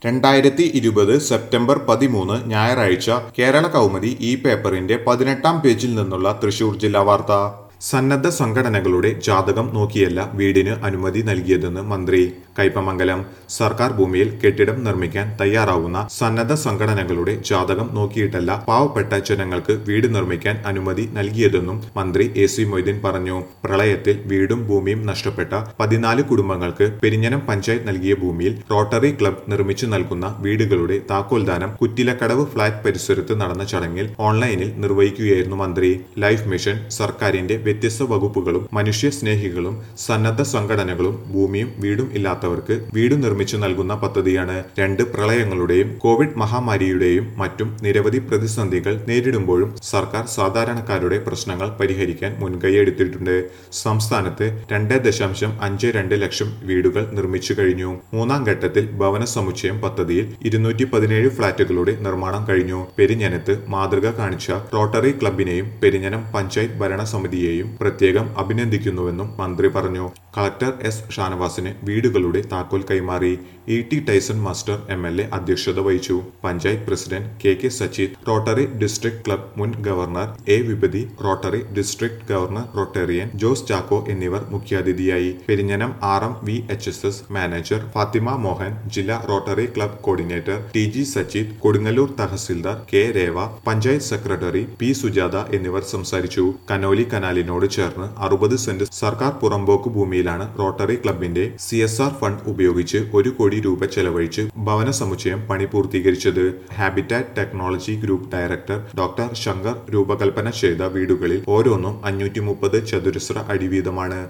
രണ്ടായിരത്തി ഇരുപത് സെപ്റ്റംബർ പതിമൂന്ന് ഞായറാഴ്ച കേരള കൗമുദി ഈ പേപ്പറിന്റെ പതിനെട്ടാം പേജിൽ നിന്നുള്ള തൃശൂർ ജില്ലാ വാർത്ത സന്നദ്ധ സംഘടനകളുടെ ജാതകം നോക്കിയല്ല വീടിന് അനുമതി നൽകിയതെന്ന് മന്ത്രി കൈപ്പമംഗലം സർക്കാർ ഭൂമിയിൽ കെട്ടിടം നിർമ്മിക്കാൻ തയ്യാറാവുന്ന സന്നദ്ധ സംഘടനകളുടെ ജാതകം നോക്കിയിട്ടല്ല പാവപ്പെട്ട ജനങ്ങൾക്ക് വീട് നിർമ്മിക്കാൻ അനുമതി നൽകിയതെന്നും മന്ത്രി എ സി മൊയ്തീൻ പറഞ്ഞു പ്രളയത്തിൽ വീടും ഭൂമിയും നഷ്ടപ്പെട്ട പതിനാല് കുടുംബങ്ങൾക്ക് പെരിഞ്ഞനം പഞ്ചായത്ത് നൽകിയ ഭൂമിയിൽ റോട്ടറി ക്ലബ് നിർമ്മിച്ചു നൽകുന്ന വീടുകളുടെ താക്കോൽദാനം കുറ്റിലക്കടവ് ഫ്ളാറ്റ് പരിസരത്ത് നടന്ന ചടങ്ങിൽ ഓൺലൈനിൽ നിർവഹിക്കുകയായിരുന്നു മന്ത്രി ലൈഫ് മിഷൻ സർക്കാരിന്റെ വ്യത്യസ്ത വകുപ്പുകളും മനുഷ്യ സ്നേഹികളും സന്നദ്ധ സംഘടനകളും ഭൂമിയും വീടും ഇല്ലാത്തവർക്ക് വീട് നിർമ്മിച്ചു നൽകുന്ന പദ്ധതിയാണ് രണ്ട് പ്രളയങ്ങളുടെയും കോവിഡ് മഹാമാരിയുടെയും മറ്റും നിരവധി പ്രതിസന്ധികൾ നേരിടുമ്പോഴും സർക്കാർ സാധാരണക്കാരുടെ പ്രശ്നങ്ങൾ പരിഹരിക്കാൻ മുൻകൈയെടുത്തിട്ടുണ്ട് സംസ്ഥാനത്ത് രണ്ട് ദശാംശം അഞ്ച് രണ്ട് ലക്ഷം വീടുകൾ നിർമ്മിച്ചു കഴിഞ്ഞു മൂന്നാം ഘട്ടത്തിൽ ഭവന സമുച്ചയം പദ്ധതിയിൽ ഇരുന്നൂറ്റി പതിനേഴ് ഫ്ളാറ്റുകളുടെ നിർമ്മാണം കഴിഞ്ഞു പെരിഞ്ഞനത്ത് മാതൃക കാണിച്ച റോട്ടറി ക്ലബിനെയും പെരിഞ്ഞനം പഞ്ചായത്ത് ഭരണസമിതിയെയും പ്രത്യേകം അഭിനന്ദിക്കുന്നുവെന്നും മന്ത്രി പറഞ്ഞു കളക്ടർ എസ് ഷാനവാസിന് വീടുകളുടെ താക്കോൽ കൈമാറി E T Tyson master M L A അധ്യക്ഷത വഹിച്ചു panchayat president K K Sachith Rotary district club മുൻ governor A Vipathi Rotary district governor Rotarian Jose Chacko എന്നിവർ മുഖ്യാതിഥിയായി Perinjanam R M V H S S manager Fathima Mohan ജില്ലാ Rotary club coordinator T G Sachith Kodungallur tahsildar K Reva panchayat secretary P Sujatha എന്നിവർ സംസാരിച്ചു Conolly കനാലിനോട് ചേർന്ന് അറുപത് സെന്റ് സർക്കാർ പുറമ്പോക്ക് ഭൂമിയിലാണ് റോട്ടറി ക്ലബിന്റെ സി എസ് ആർ ഫണ്ട് ഉപയോഗിച്ച് ഒരു കോടി രൂപ ചെലവഴിച്ച് ഭവന സമുച്ചയം പണി പൂർത്തീകരിച്ചത് habitat technology group director doctor Shankar രൂപകൽപ്പന ചെയ്ത വീടുകളിൽ ഓരോന്നും അഞ്ഞൂറ്റി മുപ്പത് ചതുരശ്ര അടി വീതമാണ്